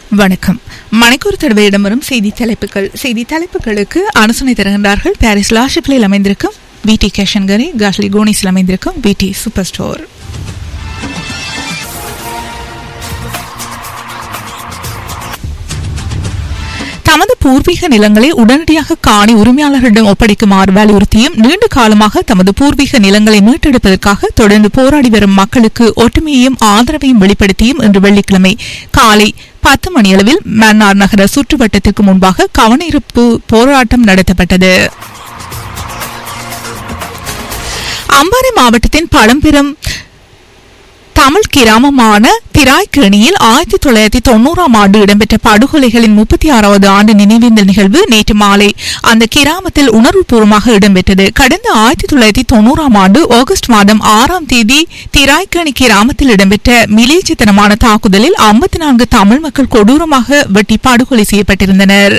வணக்கம் மணிக்கூர் தடவை இடம்பெறும் செய்தி தலைப்புகள் செய்தி தலைப்புகளுக்கு அனுசனை தருகின்றார்கள் பாரிஸ் லாஷிப்ளில் அமைந்திருக்கும் விடி கேஷன்கரி காஷ்லி கோனிஸில் அமைந்திருக்கும் விடி சூப்பர் ஸ்டோர் தமது பூர்வீக நிலங்களை உடனடியாக காணி உரிமையாளர்களிடம் ஒப்படைக்குமாறு வலியுறுத்தியும் நீண்ட காலமாக தமது பூர்வீக நிலங்களை மீட்டெடுப்பதற்காக தொடர்ந்து போராடி வரும் மக்களுக்கு ஒற்றுமையையும் ஆதரவையும் வெளிப்படுத்தியும் இன்று வெள்ளிக்கிழமை காலை பத்து மணியளவில் மன்னார் நகர சுற்றுவட்டத்திற்கு முன்பாக கவனிருப்பு போராட்டம் நடத்தப்பட்டது அம்பாறை மாவட்டத்தின் பழம்பெரும் தமிழ் கிராமமான திராய்க்கேணியில் ஆயிரத்தி தொள்ளாயிரத்தி தொண்ணூறாம் ஆண்டு இடம்பெற்ற படுகொலைகளின் முப்பத்தி ஆறாவது ஆண்டு நினைவேந்தல் நிகழ்வு நேற்று மாலை அந்த கிராமத்தில் உணர்வுபூர்வமாக இடம்பெற்றது கடந்த ஆயிரத்தி தொள்ளாயிரத்தி தொண்ணூறாம் ஆண்டு ஆகஸ்ட் மாதம் ஆறாம் தேதி திராய்க்கேணி கிராமத்தில் இடம்பெற்ற மிலேச்சத்தனமான தாக்குதலில் ஐம்பத்தி நான்கு தமிழ் மக்கள் கொடூரமாக வெட்டி படுகொலை செய்யப்பட்டிருந்தனர்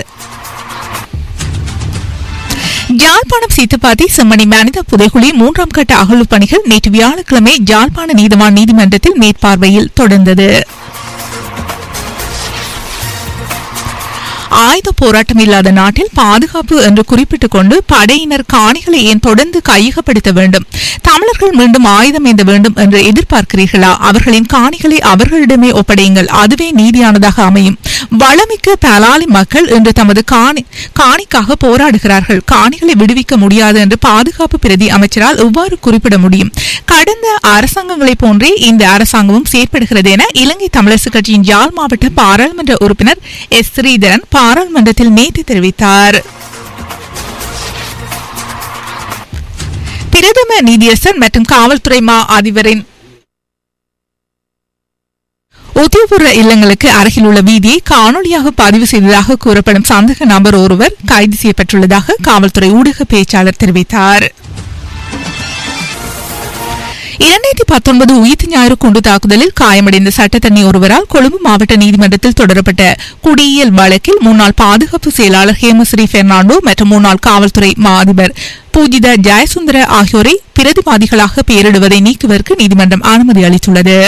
யாழ்ப்பாணம் சீத்தப்பாத்தி செம்மணி மனித புதைகுழி மூன்றாம் கட்ட அகழ்வு பணிகள் நேற்று வியாழக்கிழமை யாழ்ப்பாண நீதிவான் நீதிமன்றத்தில் மேற்பார்வையில் தொடர்ந்தது ஆயுத போராட்டம் இல்லாத நாட்டில் பாதுகாப்பு என்று குறிப்பிட்டுக் கொண்டு படையினர் காணிகளை ஏன் தொடர்ந்து கையகப்படுத்த வேண்டும் தமிழர்கள் மீண்டும் ஆயுதம் ஏந்த வேண்டும் என்று எதிர்பார்க்கிறீர்களா அவர்களின் காணிகளை அவர்களிடமே ஒப்படையுங்கள் அதுவே நீதியானதாக அமையும் வளமிக்க பலாலி மக்கள் இன்று தமது காணி காணிக்காக போராடுகிறார்கள் காணிகளை விடுவிக்க முடியாது என்று பாதுகாப்பு பிரதி அமைச்சரால் எவ்வாறு குறிப்பிட முடியும் கடந்த அரசாங்கங்களைப் போன்றே இந்த அரசாங்கமும் செயற்படுகிறது என இலங்கை தமிழரசு கட்சியின் யாழ் மாவட்ட பாராளுமன்ற உறுப்பினர் எஸ் ஸ்ரீதரன் பாராளுமன்றத்தில் நேற்று தெரிவித்தார் பிரதம நீதியரசர் மற்றும் காவல்துறை மா அதிபரின் உத்தியபூர்வ இல்லங்களுக்கு அருகில் உள்ள வீதியை காணொலியாக பதிவு செய்ததாக கூறப்படும் சந்தேக நபர் ஒருவர் கைது செய்யப்பட்டுள்ளதாக காவல்துறை ஊடக பேச்சாளர் தெரிவித்தார் இரண்டாயிரத்தி பத்தொன்பது உயிர்த்து ஞாயிறு குண்டு தாக்குதலில் காயமடைந்த சட்டத்தண்ணி ஒருவரால் கொழும்பு மாவட்ட நீதிமன்றத்தில் தொடரப்பட்ட குடியியல் வழக்கில் முன்னாள் பாதுகாப்பு செயலாளர் ஹேமஸ்ரீ பெர்னாண்டோ மற்றும் முன்னாள் காவல்துறை மா அதிபர் பூஜித ஜெயசுந்தர ஆகியோரை பிரதிவாதிகளாக பெயரிடுவதை நீக்குவதற்கு நீதிமன்றம் அனுமதி அளித்துள்ளது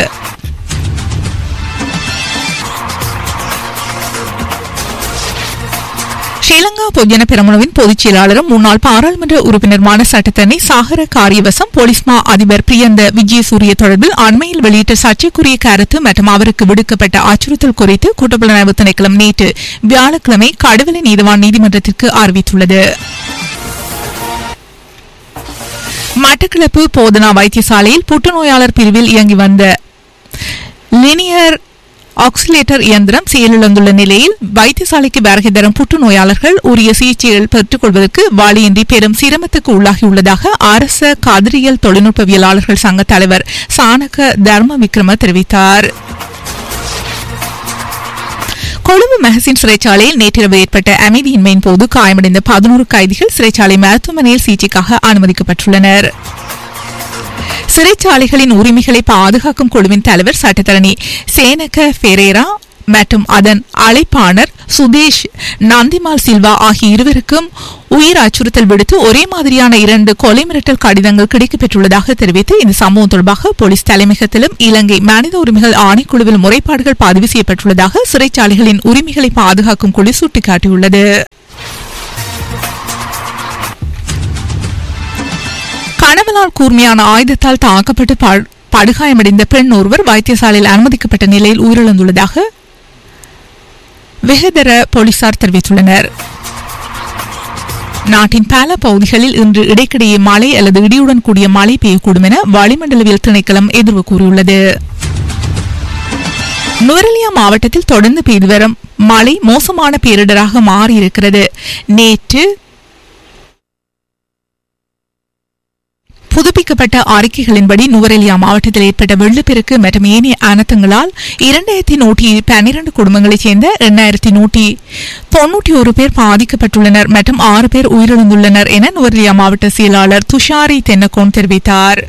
ஸ்ரீலங்கா பொதுஜன பெரமுனவின் பொதுச் செயலாளரும் முன்னாள் பாராளுமன்ற உறுப்பினருமான சட்டத்தரணி சாகர காரியவசம் போலீஸ் மா அதிபர் பிரியந்த விஜயசூரிய தொடர்பில் அண்மையில் வெளியிட்ட சர்ச்சைக்குரிய கருத்து மற்றும் அவருக்கு விடுக்கப்பட்ட அச்சுறுத்தல் குறித்து குற்றப்புலனாய்வு திணைக்களம் நேற்று வியாழக்கிழமை கடவுளை நீதவான் நீதிமன்றத்திற்கு அறிவித்துள்ளது மட்டக்களப்பு போதனா வைத்தியசாலையில் புற்றுநோயாளர் பிரிவில் இயங்கி வந்த லினியர் ஆக்சிலேட்டர் இயந்திரம் செயலிழந்துள்ள நிலையில் வைத்தியசாலைக்கு வருகை தரும் புற்றுநோயாளர்கள் உரிய சிகிச்சைகள் பெற்றுக் கொள்வதற்கு வழியின்றி பெரும் சிரமத்துக்கு உள்ளாகியுள்ளதாக அரச கதிரியல் தொழில்நுட்பவியலாளர்கள் சங்க தலைவர் சானக தர்ம விக்ரம தெரிவித்தார் கொழும்பு மெஹசின் சிறைச்சாலையில் நேற்றிரவு ஏற்பட்ட அமைதியின்மையின் போது காயமடைந்த பதினோரு கைதிகள் சிறைச்சாலை மருத்துவமனையில் சிகிச்சைக்காக அனுமதிக்கப்பட்டுள்ளனர் சிறைச்சாலைகளின் உரிமைகளை பாதுகாக்கும் குழுவின் தலைவர் சட்டத்தரணி சேனக ஃபெரேரா மற்றும் அதன் அழைப்பாளர் சுதேஷ் நந்திமால் சில்வா ஆகிய இருவருக்கும் உயிர் அச்சுறுத்தல் விடுத்து ஒரே மாதிரியான இரண்டு கொலை மிரட்டல் கடிதங்கள் கிடைக்கப்பெற்றுள்ளதாக தெரிவித்து இந்த சம்பவம் தொடர்பாக போலீஸ் தலைமையகத்திலும் இலங்கை மனித உரிமைகள் ஆணைக்குழுவில் முறைப்பாடுகள் பதிவு செய்யப்பட்டுள்ளதாக சிறைச்சாலைகளின் உரிமைகளை பாதுகாக்கும் குழு சுட்டிக்காட்டியுள்ளது கணவனால் கூர்மையான ஆயுதத்தால் தாக்கப்பட்டு படுகாயமடைந்த பெண் ஒருவர் வைத்தியசாலையில் அனுமதிக்கப்பட்ட நிலையில் உயிரிழந்துள்ளதாக வெஹதர போலீசார் தெரிவித்துள்ளனர் நாட்டின் பல பகுதிகளில் இன்று இடைக்கிடையே மழை அல்லது இடியுடன் கூடிய மழை பெய்யக்கூடும் என வளிமண்டலவியல் திணைக்களம் எதிர்வு கூறியுள்ளது நுவரெலியா மாவட்டத்தில் தொடர்ந்து பெய்து வரும் மழை மோசமான பேரிடராக மாறியிருக்கிறது நேற்று புதுப்பிக்கப்பட்ட அறிக்கைகளின்படி நுவரெலியா மாவட்டத்தில் ஏற்பட்ட வெள்ளப்பெருக்கு மற்றும் ஏனைய அனர்த்தங்களால் இரண்டாயிரத்தி நூற்றி பன்னிரண்டு குடும்பங்களைச் சேர்ந்த எண்ணாயிரத்தி நூற்றி தொன்னூற்றி ஒரு பேர் பாதிக்கப்பட்டுள்ளனர் மற்றும் ஆறு பேர் உயிரிழந்துள்ளனர் என நுவரெலியா மாவட்ட செயலாளர் துஷாரி தென்னகோன் தெரிவித்தார்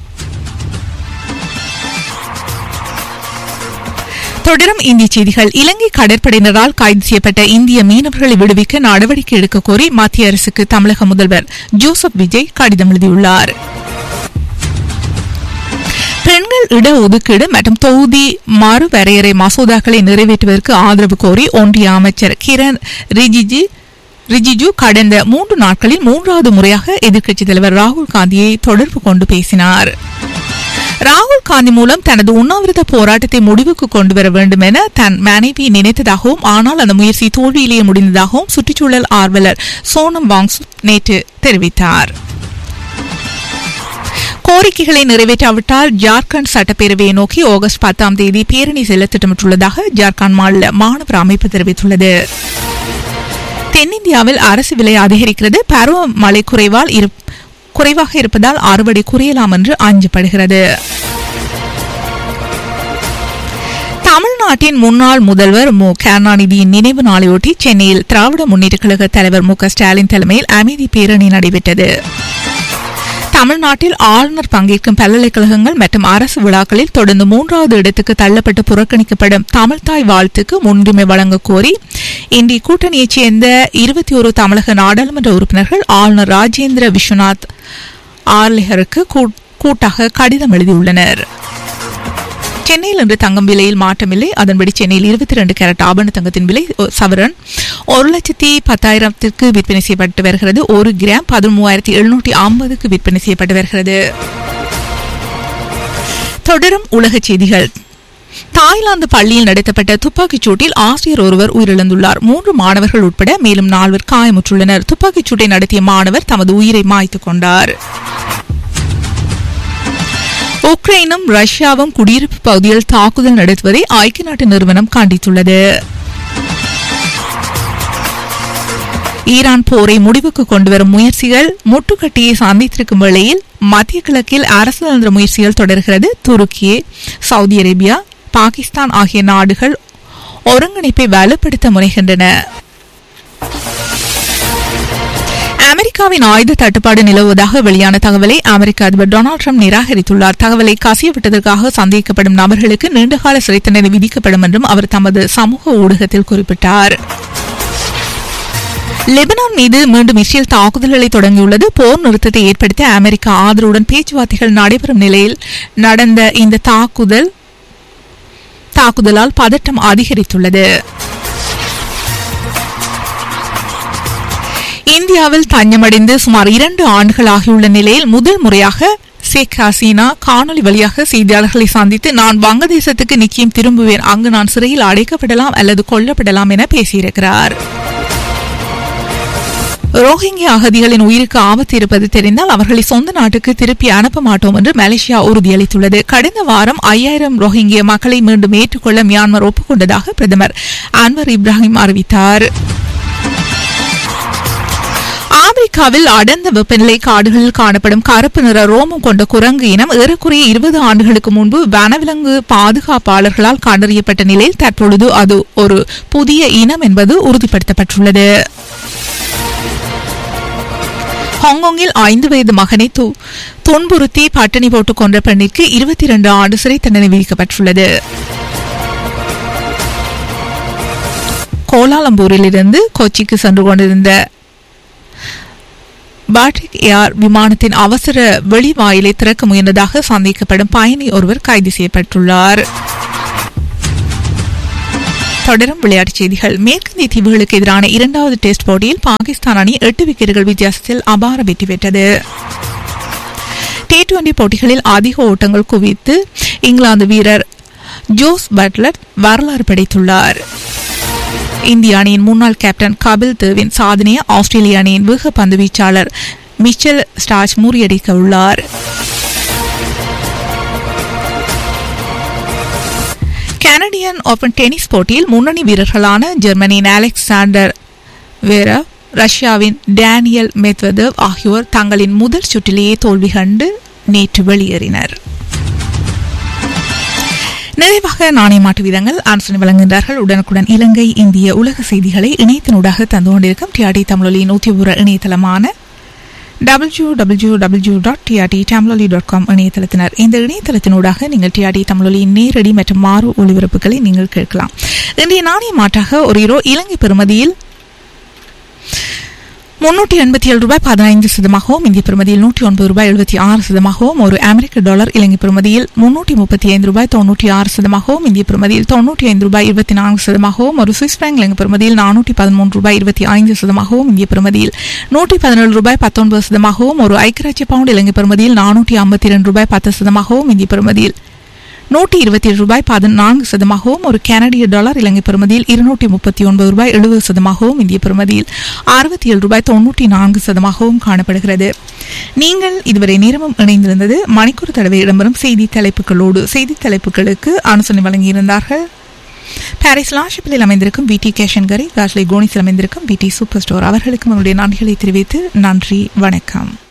தொடரும் இந்திய செய்திகள் இலங்கை கடற்படையினரால் கைது செய்யப்பட்ட இந்திய மீனவர்களை விடுவிக்க நடவடிக்கை எடுக்க கோரி மத்திய அரசுக்கு தமிழக முதல்வர் ஜோசப் விஜய் கடிதம் எழுதியுள்ளார் பெண்கள் இட ஒதுக்கீடு மற்றும் தொகுதி மறுவரையறை மசோதாக்களை நிறைவேற்றுவதற்கு ஆதரவு கோரி ஒன்றிய அமைச்சர் கிரண் ரிஜிஜு ரிஜிஜு கடந்த மூன்று நாட்களில் மூன்றாவது முறையாக எதிர்க்கட்சித் தலைவர் ராகுல் காந்தியை தொடர்பு கொண்டு பேசினார் ராகுல் காந்தி மூலம் தனது உண்ணாவிரத போராட்டத்தை முடிவுக்கு கொண்டு வர வேண்டும் என தன் மனைவி நினைத்ததாகவும் ஆனால் அந்த முயற்சி தோல்வியிலேயே முடிந்ததாகவும் சுற்றுச்சூழல் ஆர்வலர் சோனம் வாங்சு நேற்று தெரிவித்தார் கோரிக்கைகளை நிறைவேற்றாவிட்டால் ஜார்க்கண்ட் சட்டப்பேரவையை நோக்கி ஆகஸ்ட் பத்தாம் தேதி பேரணி செல்ல திட்டமிட்டுள்ளதாக ஜார்க்கண்ட் மாநில மாணவர் அமைப்பு தெரிவித்துள்ளது தென்னிந்தியாவில் அரசு விலை அதிகரிக்கிறது பருவமழை குறைவால் இரு- குறைவாக இருப்பதால் அறுவடை குறையலாம் என்று அஞ்சப்படுகிறது தமிழ்நாட்டின் முன்னாள் முதல்வர் மு கருணாநிதியின் நினைவு நாளையொட்டி சென்னையில் திராவிட முன்னேற்ற கழக தலைவர் மு க ஸ்டாலின் தலைமையில் அமைதி பேரணி நடைபெற்றது தமிழ்நாட்டில் ஆளுநர் பங்கேற்கும் பல்கலைக்கழகங்கள் மற்றும் அரசு விழாக்களில் தொடர்ந்து மூன்றாவது இடத்துக்கு தள்ளப்பட்டு புறக்கணிக்கப்படும் தமிழ்தாய் வாழ்த்துக்கு முன்னுரிமை வழங்கக் கோரி இந்திய கூட்டணியைச் சேர்ந்த இருபத்தி ஒரு தமிழக நாடாளுமன்ற உறுப்பினர்கள் ஆளுநர் ராஜேந்திர விஸ்வநாத் ஆர்லேகருக்கு கூ- கூட்டாக கடிதம் எழுதியுள்ளனர் சென்னையில் இன்று தங்கம் விலையில் மாற்றமில்லை அதன்படி சென்னையில் இருபத்தி ரெண்டு கேரட் ஆபண தங்கத்தின் விலை ஒ- சவரன் ஒரு லட்சத்தி பத்தாயிரத்திற்கு விற்பனை செய்யப்பட்டு வருகிறது ஒரு கிராம் பதிமூவாயிரத்தி எழுநூற்றி ஐம்பதுக்கு விற்பனை செய்யப்பட்டு வருகிறது தொடரும் உலகச் செய்திகள் தாய்லாந்து பள்ளியில் நடத்தப்பட்ட துப்பாக்கிச் சூட்டில் ஆசிரியர் ஒருவர் உயிரிழந்துள்ளார் மூன்று மாணவர்கள் உட்பட மேலும் நால்வர் காயமுற்றுள்ளனர் துப்பாக்கிச் சூட்டை நடத்திய மாணவர் தமது உயிரை மாய்த்துக் கொண்டார் உக்ரைனும் ரஷ்யாவும் குடியிருப்பு பகுதியில் தாக்குதல் நடத்துவதை ஐக்கிய நாட்டு நிறுவனம் கண்டித்துள்ளது ஈரான் போரை முடிவுக்கு கொண்டுவரும் முயற்சிகள் முட்டுக்கட்டியை சந்தித்திருக்கும் வேளையில் மத்திய கிழக்கில் அரசியல் முயற்சிகள் தொடர்கிறது துருக்கி சவுதி அரேபியா பாகிஸ்தான் ஆகிய நாடுகள் ஒருங்கிணைப்பை வலுப்படுத்த முனைகின்றன அமெரிக்காவின் ஆயுத தட்டுப்பாடு நிலவுவதாக வெளியான தகவலை அமெரிக்க அதிபர் டொனால்டு ட்ரம்ப் நிராகரித்துள்ளார் தகவலை கசியவிட்டதற்காக சந்தேகிக்கப்படும் நபர்களுக்கு நீண்டகால சிறை தண்டனை விதிக்கப்படும் என்றும் அவர் தமது சமூக ஊடகத்தில் குறிப்பிட்டார் லெபனான் மீது மீண்டும் இஸ்ரேல் தாக்குதல்களை தொடங்கியுள்ளது போர் நிறுத்தத்தை ஏற்படுத்த அமெரிக்கா ஆதரவுடன் பேச்சுவார்த்தைகள் நடைபெறும் நிலையில் நடந்த இந்த தாக்குதல் தாக்குதலால் பதட்டம் அதிகரித்துள்ளது இந்தியாவில் தஞ்சமடைந்து சுமார் இரண்டு ஆண்டுகள் ஆகியுள்ள நிலையில் முதல் முறையாக ஷேக் ஹசீனா காணொலி வழியாக செய்தியாளர்களை சந்தித்து நான் வங்கதேசத்துக்கு நிச்சயம் திரும்புவேன் அங்கு நான் சிறையில் அடைக்கப்படலாம் அல்லது கொல்லப்படலாம் என பேசியிருக்கிறார் ரோஹிங்கியா அகதிகளின் உயிருக்கு ஆபத்து இருப்பது தெரிந்தால் அவர்களை சொந்த நாட்டுக்கு திருப்பி அனுப்ப மாட்டோம் என்று மலேசியா உறுதியளித்துள்ளது கடந்த வாரம் ஐயாயிரம் ரோஹிங்கிய மக்களை மீண்டும் ஏற்றுக்கொள்ள மியான்மர் ஒப்புக்கொண்டதாக பிரதமர் அன்வர் இப்ராஹிம் அறிவித்தார் ஆப்பிரிக்காவில் அடர்ந்த வெப்பநிலை காடுகளில் காணப்படும் கருப்பு நிற ரோமம் கொண்ட குரங்கு இனம் ஏறக்குறைய இருபது ஆண்டுகளுக்கு முன்பு வனவிலங்கு பாதுகாப்பாளர்களால் கண்டறியப்பட்ட நிலையில் தற்பொழுது அது ஒரு புதிய இனம் என்பது உறுதிப்படுத்தப்பட்டுள்ளது ஹாங்காங்கில் ஐந்து வயது மகனை து- துன்புறுத்தி பட்டினி போட்டுக் கொன்ற பெண்ணிற்கு இருபத்தி இரண்டு ஆண்டு சிறை தண்டனை விதிக்கப்பட்டுள்ளது கோலாலம்பூரிலிருந்து கொச்சிக்கு சென்று கொண்டிருந்த பாட்டிக் ஏர் விமானத்தின் அவசர வெளிவாயிலை திறக்க முயன்றதாக சந்தேகப்படும் பயணி ஒருவர் கைது செய்யப்பட்டுள்ளார் தொடரும் விளையாட்டுச் செய்திகள் மேற்கிந்திய தீவுகளுக்கு எதிரான இரண்டாவது டெஸ்ட் போட்டியில் பாகிஸ்தான் அணி எட்டு விக்கெட்டுகள் வித்தியாசத்தில் அபார வெற்றி பெற்றது டி டுவெண்டி போட்டிகளில் அதிக ஓட்டங்கள் குவித்து இங்கிலாந்து வீரர் ஜோஸ் பட்லர் வரலாறு படைத்துள்ளார் இந்திய அணியின் முன்னாள் கேப்டன் கபில் தேவின் சாதனையை ஆஸ்திரேலிய அணியின் வேக பந்து வீச்சாளர் மிச்சல் ஸ்டார்ச் முறியடிக்க உள்ளார் கனடியன் ஓபன் டென்னிஸ் போட்டியில் முன்னணி வீரர்களான ஜெர்மனியின் அலெக்சாண்டர் வேர ரஷ்யாவின் டேனியல் மெத்வதவ் ஆகியோர் தங்களின் முதல் சுற்றிலேயே தோல்வி கண்டு நேற்று வெளியேறினர் நிறைவாக நாணய மாட்டு வீதங்கள் ஆன்சனி வழங்குகின்றார்கள் உடனுக்குடன் இலங்கை இந்திய உலக செய்திகளை இணையத்தினூடாக தந்து கொண்டிருக்கும் டிஆர்டி தமிழொலி நூற்றி ஒரு இணையதளமான W W W dot TRT Tamizholi dot com இணையதளத்தினர் இந்த இணையதளத்தினூடாக நீங்கள் டிஆர்டி தமிழொலியின் நேரடி மற்றும் மாறு ஒளிபரப்புகளை நீங்கள் கேட்கலாம் இன்றைய நாணய மாற்றாக ஒரு இரோ இலங்கை பெறுமதியில் முன்னூற்றி எண்பத்தி ஏழு ரூபாய் பதினைந்து சதமாகவும் இந்திய பெறுமதியில் நூற்றி ஒன்பது ரூபாய் எழுபத்தி ஆறு சதமாகவும் ஒரு அமெரிக்க டாலர் இலங்கை பெறுமதியில் முன்னூற்றி முப்பத்தி ஐந்து ரூபாய் தொன்னூற்றி ஆறு சதமாகவும் இந்திய பெறுமதியில் தொன்னூற்றி ஐந்து ரூபாய் இருபத்தி நான்கு சதமாகவும் ஒரு சுவிஸ் பேங்க் இலங்கை பெறுமதியில் நானூற்றி பதிமூன்று ரூபாய் இருபத்தி ஐந்து சதமாகவும் இந்திய பெறுமதியில் நூற்றி பதினேழு ரூபாய் பத்தொன்பது சதமாகவும் ஒரு ஐக்கியராட்சிய பவுண்ட் இலங்கை பெறுமதியில் நானூற்றி ஐம்பத்தி இரண்டு ரூபாய் பத்து சதமாகவும் இந்திய பெறுமதியில் நூற்றி இருபத்தி ஏழு ரூபாய் பதினான்கு சதமாகவும் ஒரு கனடிய டாலர் இலங்கை பெறுமதியில் இருநூற்றி முப்பத்தி ஒன்பது ரூபாய் எழுபது சதமாகவும் இந்திய பெறுமதியில் அறுபத்தி ஏழு ரூபாய் தொன்னூற்றி நான்கு சதமாகவும் காணப்படுகிறது நீங்கள் இதுவரை நேரமும் இணைந்திருந்தது மணிக்கூர் தடவை இடம்பெறும் செய்தி தலைப்புகளோடு செய்தி தலைப்புகளுக்கு ஆலோசனை வழங்கியிருந்தார்கள் பாரிஸ் லாஷிப்பில் அமைந்திருக்கும் பிடி கேஷன்கரை காஷ்லை கோனிஸில் அமைந்திருக்கும் பிடி சூப்பர் ஸ்டோர் அவர்களுக்கும் அவருடைய நன்றிகளை தெரிவித்து நன்றி வணக்கம்